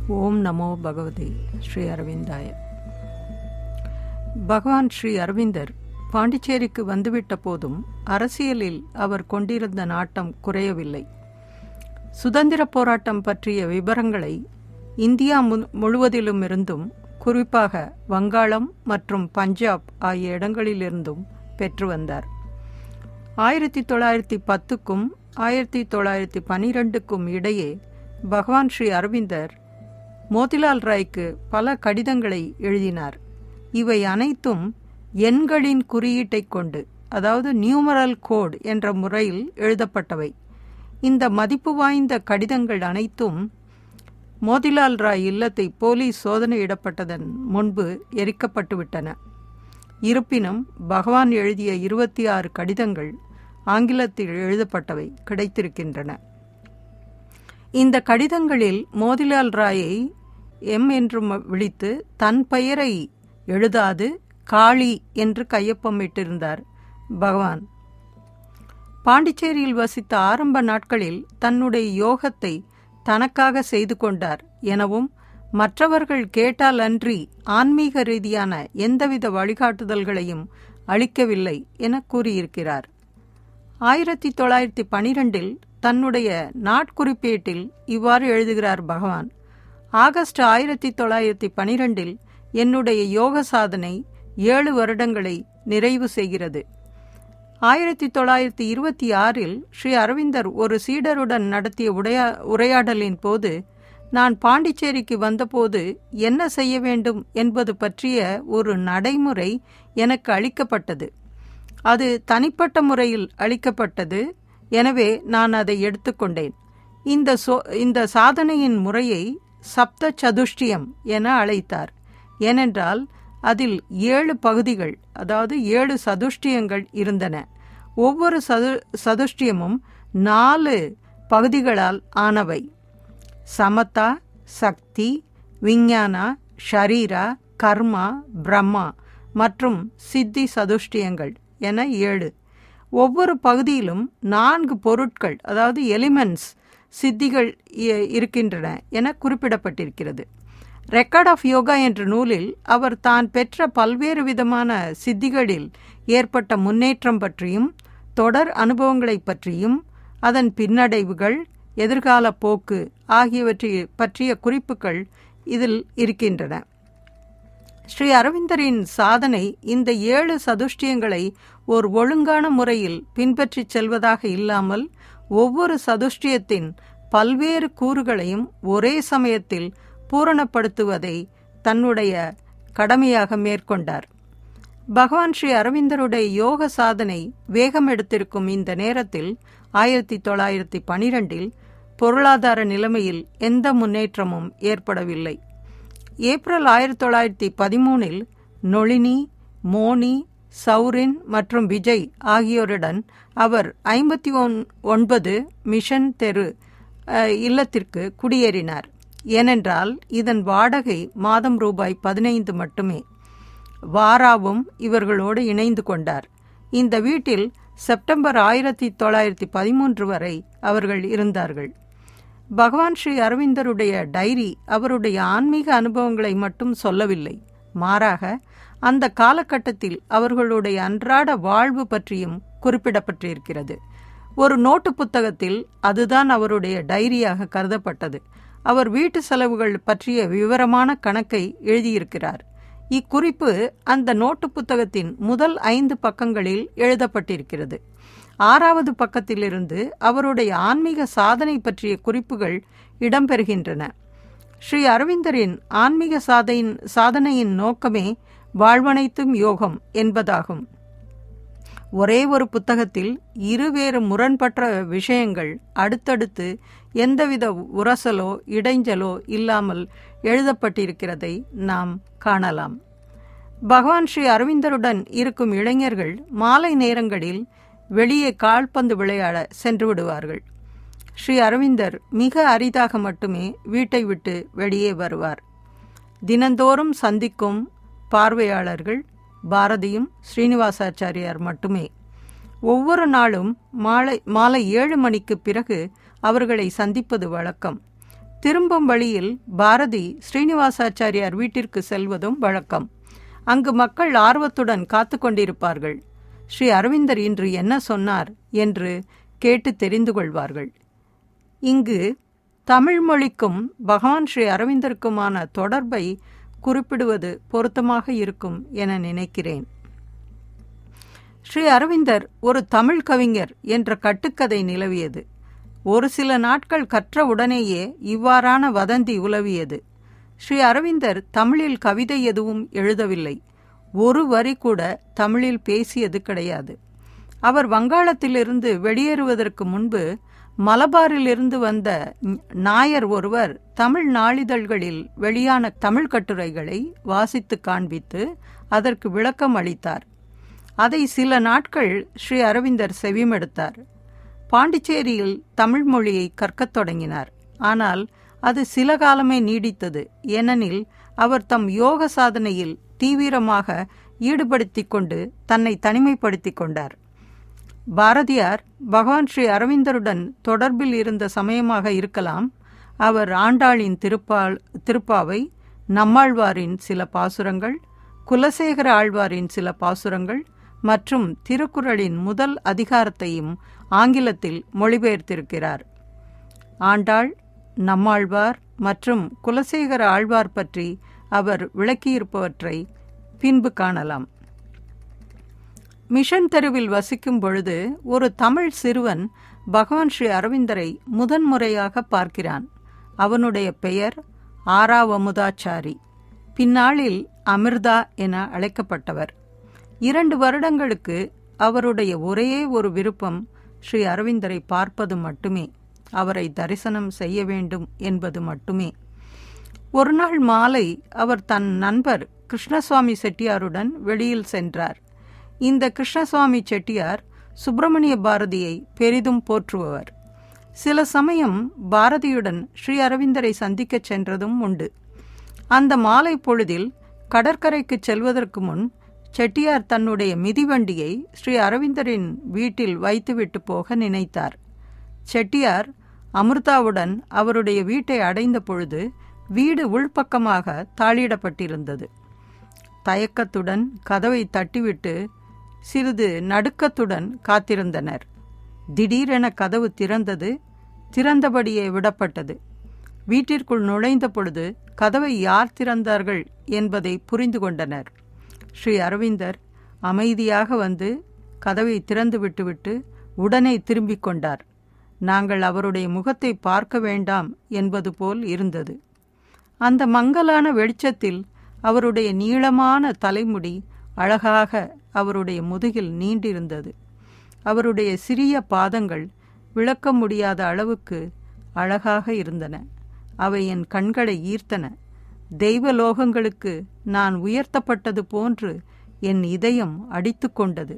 ஓம் நமோ பகவதி ஸ்ரீ அரவிந்தாய பகவான் ஸ்ரீ அரவிந்தர் பாண்டிச்சேரிக்கு வந்துவிட்ட போதும் அரசியலில் அவர் கொண்டிருந்த நாட்டம் குறையவில்லை சுதந்திர போராட்டம் பற்றிய விவரங்களை இந்தியா மு- முழுவதிலும் இருந்தும் குறிப்பாக வங்காளம் மற்றும் பஞ்சாப் ஆகிய இடங்களிலிருந்தும் பெற்று வந்தார் ஆயிரத்தி தொள்ளாயிரத்தி பத்துக்கும் ஆயிரத்தி தொள்ளாயிரத்தி பனிரெண்டுக்கும் இடையே பகவான் ஸ்ரீ அரவிந்தர் மோதிலால் ராய்க்கு பல கடிதங்களை எழுதினார் இவை அனைத்தும் எண்களின் குறியீட்டைக் கொண்டு அதாவது நியூமரல் கோட் என்ற முறையில் எழுதப்பட்டவை இந்த மதிப்பு வாய்ந்த கடிதங்கள் அனைத்தும் மோதிலால் ராய் இல்லத்தை போலீஸ் சோதனையிடப்பட்டதன் முன்பு எரிக்கப்பட்டுவிட்டன இருப்பினும் பகவான் எழுதிய இருபத்தி ஆறு கடிதங்கள் ஆங்கிலத்தில் எழுதப்பட்டவை கிடைத்திருக்கின்றன இந்த கடிதங்களில் மோதிலால் ராயை எம் என்று ம- விழித்து தன் பெயரை எழுதாது காளி என்று கையொப்பமிட்டிருந்தார் பகவான் பாண்டிச்சேரியில் வசித்த ஆரம்ப நாட்களில் தன்னுடைய யோகத்தை தனக்காக செய்து கொண்டார் எனவும் மற்றவர்கள் கேட்டால் அன்றி ஆன்மீக ரீதியான எந்தவித வழிகாட்டுதல்களையும் அளிக்கவில்லை என கூறியிருக்கிறார் ஆயிரத்தி தொள்ளாயிரத்தி பனிரெண்டில் தன்னுடைய நாட்குறிப்பேட்டில் இவ்வாறு எழுதுகிறார் பகவான் ஆகஸ்ட் ஆயிரத்தி தொள்ளாயிரத்தி பனிரெண்டில் என்னுடைய யோக சாதனை ஏழு வருடங்களை நிறைவு செய்கிறது ஆயிரத்தி தொள்ளாயிரத்தி இருபத்தி ஆறில் ஸ்ரீ அரவிந்தர் ஒரு சீடருடன் நடத்திய உடையா உரையாடலின் போது நான் பாண்டிச்சேரிக்கு வந்தபோது என்ன செய்ய வேண்டும் என்பது பற்றிய ஒரு நடைமுறை எனக்கு அளிக்கப்பட்டது அது தனிப்பட்ட முறையில் அளிக்கப்பட்டது எனவே நான் அதை எடுத்துக்கொண்டேன் இந்த சோ இந்த சாதனையின் முறையை சப்த சதுஷ்டியம் என அழைத்தார் ஏனென்றால் அதில் ஏழு பகுதிகள் அதாவது ஏழு சதுஷ்டியங்கள் இருந்தன ஒவ்வொரு சது சதுஷ்டியமும் நாலு பகுதிகளால் ஆனவை சமதா சக்தி விஞ்ஞானா ஷரீரா கர்மா பிரம்மா மற்றும் சித்தி சதுஷ்டியங்கள் என ஏழு ஒவ்வொரு பகுதியிலும் நான்கு பொருட்கள் அதாவது எலிமெண்ட்ஸ் சித்திகள் இ- இருக்கின்றன என குறிப்பிடப்பட்டிருக்கிறது ரெக்கார்ட் ஆஃப் யோகா என்ற நூலில் அவர் தான் பெற்ற பல்வேறு விதமான சித்திகளில் ஏற்பட்ட முன்னேற்றம் பற்றியும் தொடர் அனுபவங்களைப் பற்றியும் அதன் பின்னடைவுகள் எதிர்கால போக்கு ஆகியவற்றை பற்றிய குறிப்புகள் இதில் இருக்கின்றன ஸ்ரீ அரவிந்தரின் சாதனை இந்த ஏழு சதுஷ்டியங்களை ஒரு ஒழுங்கான முறையில் பின்பற்றிச் செல்வதாக இல்லாமல் ஒவ்வொரு சதுஷ்டியத்தின் பல்வேறு கூறுகளையும் ஒரே சமயத்தில் பூரணப்படுத்துவதை தன்னுடைய கடமையாக மேற்கொண்டார் பகவான் ஸ்ரீ அரவிந்தருடைய யோக சாதனை வேகம் எடுத்திருக்கும் இந்த நேரத்தில் ஆயிரத்தி தொள்ளாயிரத்தி பனிரெண்டில் பொருளாதார நிலைமையில் எந்த முன்னேற்றமும் ஏற்படவில்லை ஏப்ரல் ஆயிரத்தி தொள்ளாயிரத்தி பதிமூனில் நொளினி மோனி சௌரின் மற்றும் விஜய் ஆகியோருடன் அவர் ஐம்பத்தி ஒன் ஒன்பது மிஷன் தெரு அஹ், இல்லத்திற்கு குடியேறினார் ஏனென்றால் இதன் வாடகை மாதம் ரூபாய் பதினைந்து மட்டுமே வாராவும் இவர்களோடு இணைந்து கொண்டார் இந்த வீட்டில் செப்டம்பர் ஆயிரத்தி தொள்ளாயிரத்தி பதிமூன்று வரை அவர்கள் இருந்தார்கள் பகவான் ஸ்ரீ அரவிந்தருடைய டைரி அவருடைய ஆன்மீக அனுபவங்களை மட்டும் சொல்லவில்லை மாறாக அந்த காலகட்டத்தில் அவர்களுடைய அன்றாட வாழ்வு பற்றியும் குறிப்பிடப்பட்டிருக்கிறது ஒரு நோட்டு புத்தகத்தில் அதுதான் அவருடைய டைரியாக கருதப்பட்டது அவர் வீட்டு செலவுகள் பற்றிய விவரமான கணக்கை எழுதியிருக்கிறார் இக்குறிப்பு அந்த நோட்டு புத்தகத்தின் முதல் ஐந்து பக்கங்களில் எழுதப்பட்டிருக்கிறது ஆறாவது பக்கத்திலிருந்து அவருடைய ஆன்மீக சாதனை பற்றிய குறிப்புகள் இடம்பெறுகின்றன ஸ்ரீ அரவிந்தரின் ஆன்மீக சாதையின் சாதனையின் நோக்கமே வாழ்வனைத்தும் யோகம் என்பதாகும் ஒரே ஒரு புத்தகத்தில் இருவேறு முரண்பற்ற விஷயங்கள் அடுத்தடுத்து எந்தவித உரசலோ இடைஞ்சலோ இல்லாமல் எழுதப்பட்டிருக்கிறதை நாம் காணலாம் பகவான் ஸ்ரீ அரவிந்தருடன் இருக்கும் இளைஞர்கள் மாலை நேரங்களில் வெளியே கால்பந்து விளையாட சென்று விடுவார்கள் ஸ்ரீ அரவிந்தர் மிக அரிதாக மட்டுமே வீட்டை விட்டு வெளியே வருவார் தினந்தோறும் சந்திக்கும் பார்வையாளர்கள் பாரதியும் ஸ்ரீனிவாசாச்சாரியார் மட்டுமே ஒவ்வொரு நாளும் மாலை மாலை ஏழு மணிக்கு பிறகு அவர்களை சந்திப்பது வழக்கம் திரும்பும் வழியில் பாரதி ஸ்ரீனிவாசாச்சாரியார் வீட்டிற்கு செல்வதும் வழக்கம் அங்கு மக்கள் ஆர்வத்துடன் காத்து கொண்டிருப்பார்கள் ஸ்ரீ அரவிந்தர் இன்று என்ன சொன்னார் என்று கேட்டு தெரிந்து கொள்வார்கள் இங்கு தமிழ் மொழிக்கும் பகவான் ஸ்ரீ அரவிந்தருக்குமான தொடர்பை குறிப்பிடுவது பொருத்தமாக இருக்கும் என நினைக்கிறேன் ஸ்ரீ அரவிந்தர் ஒரு தமிழ் கவிஞர் என்ற கட்டுக்கதை நிலவியது ஒரு சில நாட்கள் கற்ற உடனேயே இவ்வாறான வதந்தி உலவியது ஸ்ரீ அரவிந்தர் தமிழில் கவிதை எதுவும் எழுதவில்லை ஒரு வரி கூட தமிழில் பேசியது கிடையாது அவர் வங்காளத்திலிருந்து வெளியேறுவதற்கு முன்பு மலபாரிலிருந்து வந்த நாயர் ஒருவர் தமிழ் நாளிதழ்களில் வெளியான தமிழ் கட்டுரைகளை வாசித்து காண்பித்து அதற்கு விளக்கம் அளித்தார் அதை சில நாட்கள் ஸ்ரீ அரவிந்தர் செவிமெடுத்தார் பாண்டிச்சேரியில் தமிழ் மொழியை கற்கத் தொடங்கினார் ஆனால் அது சில காலமே நீடித்தது ஏனெனில் அவர் தம் யோக சாதனையில் தீவிரமாக ஈடுபடுத்திக் கொண்டு தன்னை தனிமைப்படுத்திக் கொண்டார் பாரதியார் பகவான் ஸ்ரீ அரவிந்தருடன் தொடர்பில் இருந்த சமயமாக இருக்கலாம் அவர் ஆண்டாளின் திருப்பால் திருப்பாவை நம்மாழ்வாரின் சில பாசுரங்கள் குலசேகர ஆழ்வாரின் சில பாசுரங்கள் மற்றும் திருக்குறளின் முதல் அதிகாரத்தையும் ஆங்கிலத்தில் மொழிபெயர்த்திருக்கிறார் ஆண்டாள் நம்மாழ்வார் மற்றும் குலசேகர ஆழ்வார் பற்றி அவர் விளக்கியிருப்பவற்றை பின்பு காணலாம் மிஷன் தெருவில் வசிக்கும் பொழுது ஒரு தமிழ் சிறுவன் பகவான் ஸ்ரீ அரவிந்தரை முதன்முறையாக பார்க்கிறான் அவனுடைய பெயர் ஆராவமுதாச்சாரி பின்னாளில் அமிர்தா என அழைக்கப்பட்டவர் இரண்டு வருடங்களுக்கு அவருடைய ஒரே ஒரு விருப்பம் ஸ்ரீ அரவிந்தரை பார்ப்பது மட்டுமே அவரை தரிசனம் செய்ய வேண்டும் என்பது மட்டுமே ஒரு நாள் மாலை அவர் தன் நண்பர் கிருஷ்ணசுவாமி செட்டியாருடன் வெளியில் சென்றார் இந்த கிருஷ்ணசுவாமி செட்டியார் சுப்பிரமணிய பாரதியை பெரிதும் போற்றுபவர் சில சமயம் பாரதியுடன் ஸ்ரீ அரவிந்தரை சந்திக்கச் சென்றதும் உண்டு அந்த மாலை பொழுதில் கடற்கரைக்கு செல்வதற்கு முன் செட்டியார் தன்னுடைய மிதிவண்டியை ஸ்ரீ அரவிந்தரின் வீட்டில் வைத்துவிட்டு போக நினைத்தார் செட்டியார் அமிர்தாவுடன் அவருடைய வீட்டை அடைந்த பொழுது வீடு உள்பக்கமாக தாளிடப்பட்டிருந்தது தயக்கத்துடன் கதவை தட்டிவிட்டு சிறிது நடுக்கத்துடன் காத்திருந்தனர் திடீரென கதவு திறந்தது திறந்தபடியே விடப்பட்டது வீட்டிற்குள் நுழைந்த பொழுது கதவை யார் திறந்தார்கள் என்பதை புரிந்து கொண்டனர் ஸ்ரீ அரவிந்தர் அமைதியாக வந்து கதவை திறந்து விட்டுவிட்டு உடனே திரும்பிக் கொண்டார் நாங்கள் அவருடைய முகத்தை பார்க்க வேண்டாம் என்பது போல் இருந்தது அந்த மங்கலான வெளிச்சத்தில் அவருடைய நீளமான தலைமுடி அழகாக அவருடைய முதுகில் நீண்டிருந்தது அவருடைய சிறிய பாதங்கள் விளக்க முடியாத அளவுக்கு அழகாக இருந்தன அவை என் கண்களை ஈர்த்தன தெய்வலோகங்களுக்கு நான் உயர்த்தப்பட்டது போன்று என் இதயம் அடித்து கொண்டது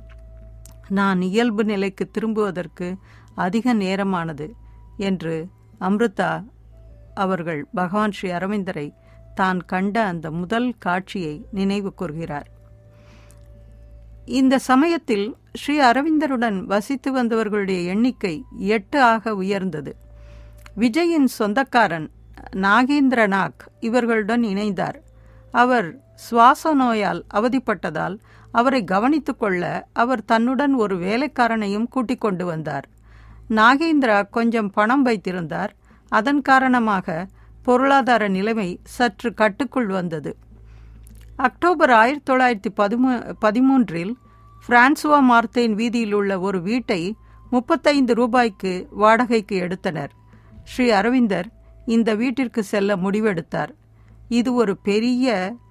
நான் இயல்பு நிலைக்கு திரும்புவதற்கு அதிக நேரமானது என்று அம்ருதா அவர்கள் பகவான் ஸ்ரீ அரவிந்தரை தான் கண்ட அந்த முதல் காட்சியை நினைவு கூர்கிறார் இந்த சமயத்தில் ஸ்ரீ அரவிந்தருடன் வசித்து வந்தவர்களுடைய எண்ணிக்கை எட்டு ஆக உயர்ந்தது விஜயின் சொந்தக்காரன் நாகேந்திரநாக் இவர்களுடன் இணைந்தார் அவர் சுவாச நோயால் அவதிப்பட்டதால் அவரை கவனித்துக் கொள்ள அவர் தன்னுடன் ஒரு வேலைக்காரனையும் கூட்டிக் கொண்டு வந்தார் நாகேந்திரா கொஞ்சம் பணம் வைத்திருந்தார் அதன் காரணமாக பொருளாதார நிலைமை சற்று கட்டுக்குள் வந்தது அக்டோபர் ஆயிரத்தி தொள்ளாயிரத்தி பதிமூ பதிமூன்றில் பிரான்சுவா மார்த்தேன் வீதியில் உள்ள ஒரு வீட்டை முப்பத்தைந்து ரூபாய்க்கு வாடகைக்கு எடுத்தனர் ஸ்ரீ அரவிந்தர் இந்த வீட்டிற்கு செல்ல முடிவெடுத்தார் இது ஒரு பெரிய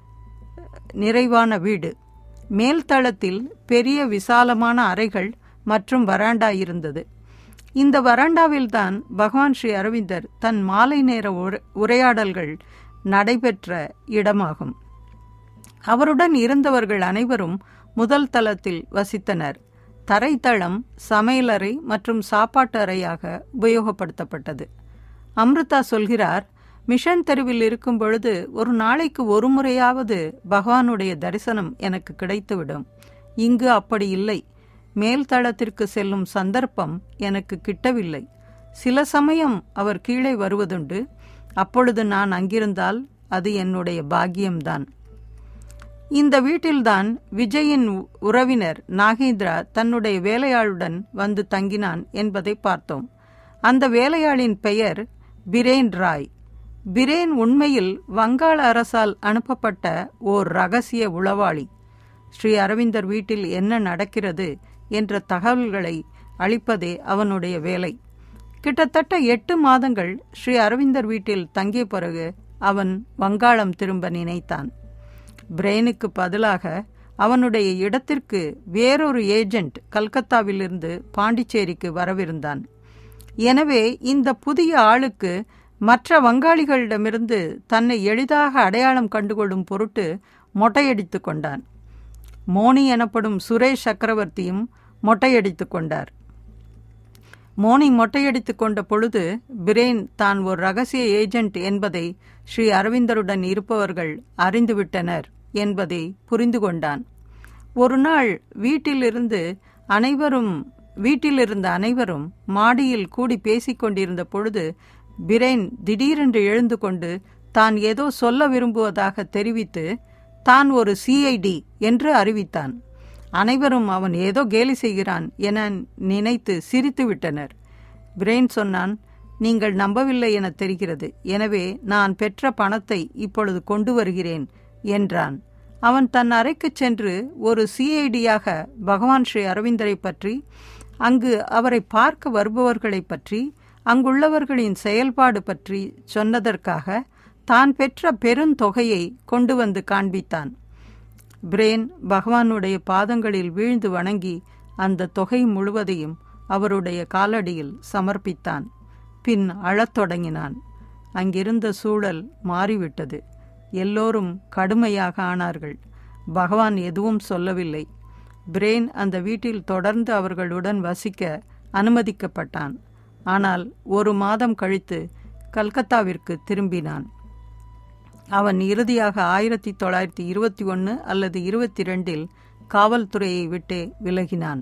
நிறைவான வீடு மேல்தளத்தில் பெரிய விசாலமான அறைகள் மற்றும் வராண்டா இருந்தது இந்த வராண்டாவில்தான் பகவான் ஸ்ரீ அரவிந்தர் தன் மாலை நேர உரையாடல்கள் நடைபெற்ற இடமாகும் அவருடன் இருந்தவர்கள் அனைவரும் முதல் தளத்தில் வசித்தனர் தரைத்தளம் சமையலறை மற்றும் சாப்பாட்டு அறையாக உபயோகப்படுத்தப்பட்டது அம்ருதா சொல்கிறார் மிஷன் தெருவில் இருக்கும் பொழுது ஒரு நாளைக்கு ஒரு முறையாவது பகவானுடைய தரிசனம் எனக்கு கிடைத்துவிடும் இங்கு அப்படி இல்லை மேல்தளத்திற்கு செல்லும் சந்தர்ப்பம் எனக்கு கிட்டவில்லை சில சமயம் அவர் கீழே வருவதுண்டு அப்பொழுது நான் அங்கிருந்தால் அது என்னுடைய பாக்கியம்தான் இந்த வீட்டில்தான் விஜயின் உறவினர் நாகேந்திரா தன்னுடைய வேலையாளுடன் வந்து தங்கினான் என்பதை பார்த்தோம் அந்த வேலையாளின் பெயர் பிரேன் ராய் பிரேன் உண்மையில் வங்காள அரசால் அனுப்பப்பட்ட ஓர் ரகசிய உளவாளி ஸ்ரீ அரவிந்தர் வீட்டில் என்ன நடக்கிறது என்ற தகவல்களை அளிப்பதே அவனுடைய வேலை கிட்டத்தட்ட எட்டு மாதங்கள் ஸ்ரீ அரவிந்தர் வீட்டில் தங்கிய பிறகு அவன் வங்காளம் திரும்ப நினைத்தான் பிரெயினுக்கு பதிலாக அவனுடைய இடத்திற்கு வேறொரு ஏஜெண்ட் கல்கத்தாவிலிருந்து பாண்டிச்சேரிக்கு வரவிருந்தான் எனவே இந்த புதிய ஆளுக்கு மற்ற வங்காளிகளிடமிருந்து தன்னை எளிதாக அடையாளம் கண்டுகொள்ளும் பொருட்டு மொட்டையடித்து கொண்டான் மோனி எனப்படும் சுரேஷ் சக்கரவர்த்தியும் மொட்டையடித்து கொண்டார் மோனி மொட்டையடித்து கொண்ட பொழுது பிரேன் தான் ஒரு ரகசிய ஏஜெண்ட் என்பதை ஸ்ரீ அரவிந்தருடன் இருப்பவர்கள் அறிந்துவிட்டனர் என்பதை புரிந்து கொண்டான் ஒரு நாள் வீட்டிலிருந்து அனைவரும் வீட்டிலிருந்த அனைவரும் மாடியில் கூடி பேசிக் கொண்டிருந்த பொழுது பிரேன் திடீரென்று எழுந்து கொண்டு தான் ஏதோ சொல்ல விரும்புவதாக தெரிவித்து தான் ஒரு சிஐடி என்று அறிவித்தான் அனைவரும் அவன் ஏதோ கேலி செய்கிறான் என நினைத்து சிரித்து விட்டனர் பிரெயின் சொன்னான் நீங்கள் நம்பவில்லை என தெரிகிறது எனவே நான் பெற்ற பணத்தை இப்பொழுது கொண்டு வருகிறேன் என்றான் அவன் தன் அறைக்குச் சென்று ஒரு சிஐடியாக பகவான் ஸ்ரீ அரவிந்தரை பற்றி அங்கு அவரை பார்க்க வருபவர்களை பற்றி அங்குள்ளவர்களின் செயல்பாடு பற்றி சொன்னதற்காக தான் பெற்ற பெருந்தொகையை கொண்டு வந்து காண்பித்தான் பிரேன் பகவானுடைய பாதங்களில் வீழ்ந்து வணங்கி அந்த தொகை முழுவதையும் அவருடைய காலடியில் சமர்ப்பித்தான் பின் அழத் தொடங்கினான் அங்கிருந்த சூழல் மாறிவிட்டது எல்லோரும் கடுமையாக ஆனார்கள் பகவான் எதுவும் சொல்லவில்லை பிரேன் அந்த வீட்டில் தொடர்ந்து அவர்களுடன் வசிக்க அனுமதிக்கப்பட்டான் ஆனால் ஒரு மாதம் கழித்து கல்கத்தாவிற்கு திரும்பினான் அவன் இறுதியாக ஆயிரத்தி தொள்ளாயிரத்தி இருபத்தி ஒன்று அல்லது இருபத்தி ரெண்டில் காவல்துறையை விட்டே விலகினான்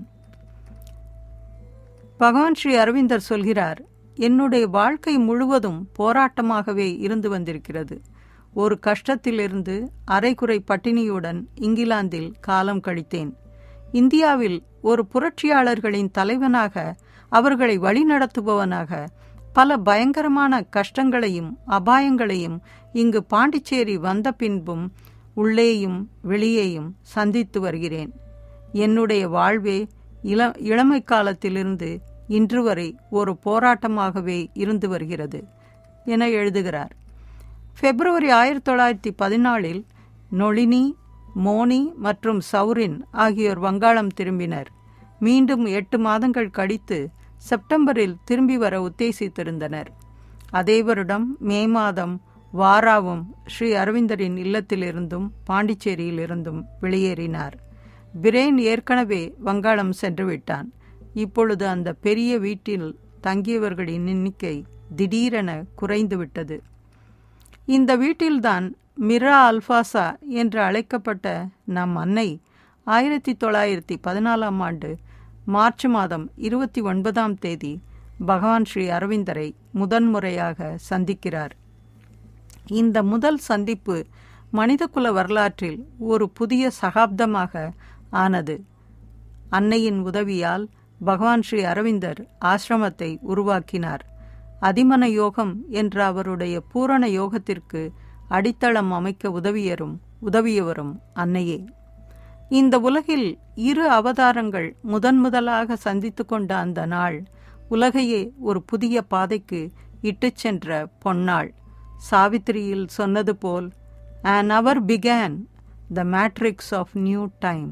பகவான் ஸ்ரீ அரவிந்தர் சொல்கிறார் என்னுடைய வாழ்க்கை முழுவதும் போராட்டமாகவே இருந்து வந்திருக்கிறது ஒரு கஷ்டத்திலிருந்து அரைக்குறை பட்டினியுடன் இங்கிலாந்தில் காலம் கழித்தேன் இந்தியாவில் ஒரு புரட்சியாளர்களின் தலைவனாக அவர்களை வழிநடத்துபவனாக பல பயங்கரமான கஷ்டங்களையும் அபாயங்களையும் இங்கு பாண்டிச்சேரி வந்த பின்பும் உள்ளேயும் வெளியேயும் சந்தித்து வருகிறேன் என்னுடைய வாழ்வே இள இளமை காலத்திலிருந்து இன்று வரை ஒரு போராட்டமாகவே இருந்து வருகிறது என எழுதுகிறார் பிப்ரவரி ஆயிரத்தி தொள்ளாயிரத்தி பதினாலில் நொளினி மோனி மற்றும் சௌரின் ஆகியோர் வங்காளம் திரும்பினர் மீண்டும் எட்டு மாதங்கள் கழித்து செப்டம்பரில் திரும்பி வர உத்தேசித்திருந்தனர் அதே வருடம் மே மாதம் வாராவும் ஸ்ரீ அரவிந்தரின் இல்லத்திலிருந்தும் பாண்டிச்சேரியிலிருந்தும் வெளியேறினார் பிரேன் ஏற்கனவே வங்காளம் சென்று விட்டான் இப்பொழுது அந்த பெரிய வீட்டில் தங்கியவர்களின் எண்ணிக்கை திடீரென குறைந்துவிட்டது இந்த வீட்டில்தான் மிரா அல்பாசா என்று அழைக்கப்பட்ட நம் அன்னை ஆயிரத்தி தொள்ளாயிரத்தி பதினாலாம் ஆண்டு மார்ச் மாதம் இருபத்தி ஒன்பதாம் தேதி பகவான் ஸ்ரீ அரவிந்தரை முதன்முறையாக சந்திக்கிறார் இந்த முதல் சந்திப்பு மனிதகுல வரலாற்றில் ஒரு புதிய சகாப்தமாக ஆனது அன்னையின் உதவியால் பகவான் ஸ்ரீ அரவிந்தர் ஆசிரமத்தை உருவாக்கினார் அதிமன யோகம் என்ற அவருடைய பூரண யோகத்திற்கு அடித்தளம் அமைக்க உதவியரும் உதவியவரும் அன்னையே இந்த உலகில் இரு அவதாரங்கள் முதன் முதலாக சந்தித்து கொண்ட அந்த நாள் உலகையே ஒரு புதிய பாதைக்கு இட்டுச் சென்ற பொன்னாள் சாவித்திரியில் சொன்னது போல் அன் அவர் பிகேன் the matrix of new time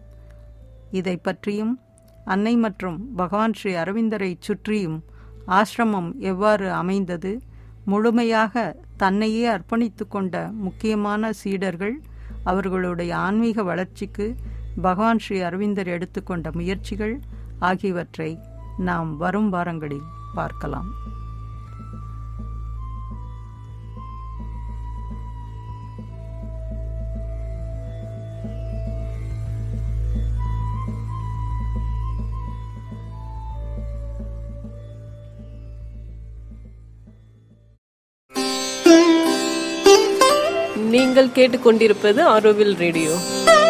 இதை பற்றியும் அன்னை மற்றும் பகவான் ஸ்ரீ அரவிந்தரை சுற்றியும் ஆசிரமம் எவ்வாறு அமைந்தது முழுமையாக தன்னையே அர்ப்பணித்து கொண்ட முக்கியமான சீடர்கள் அவர்களுடைய ஆன்மீக வளர்ச்சிக்கு பகவான் ஸ்ரீ அரவிந்தர் எடுத்துக்கொண்ட முயற்சிகள் ஆகியவற்றை நாம் வரும் வாரங்களில் பார்க்கலாம் நீங்கள் கேட்டுக்கொண்டிருப்பது ஆரோவில் ரேடியோ